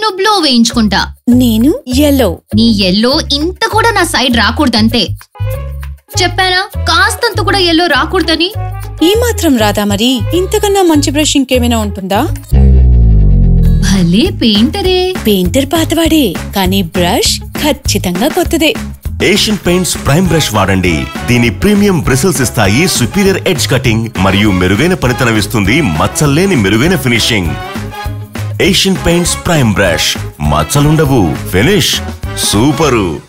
నేను బ్లూ వేయించుకుంటా నేను ఎల్లో నీ ఎల్లో ఇంత కూడా నా సైడ్ రాకూడదంతే చెప్పానా కాస్తంత కూడా ఎల్లో రాకూడదని ఈ మాత్రం రాదా మరి ఇంతకన్నా మంచి బ్రష్ ఇంకేమైనా ఉంటుందా భలే పెయింటరే పెయింటర్ పాతవాడే కానీ బ్రష్ ఖచ్చితంగా కొత్తదే ఏషియన్ పెయింట్స్ ప్రైమ్ బ్రష్ వాడండి దీని ప్రీమియం బ్రిసిల్స్ ఇస్తాయి సుపీరియర్ ఎడ్జ్ కటింగ్ మరియు మెరుగైన పనితనం ఇస్తుంది మచ్చల్లేని మెరుగైన finishing Asian Paints prime brush మచ్చలుండవు ఫినిష్ సూపరు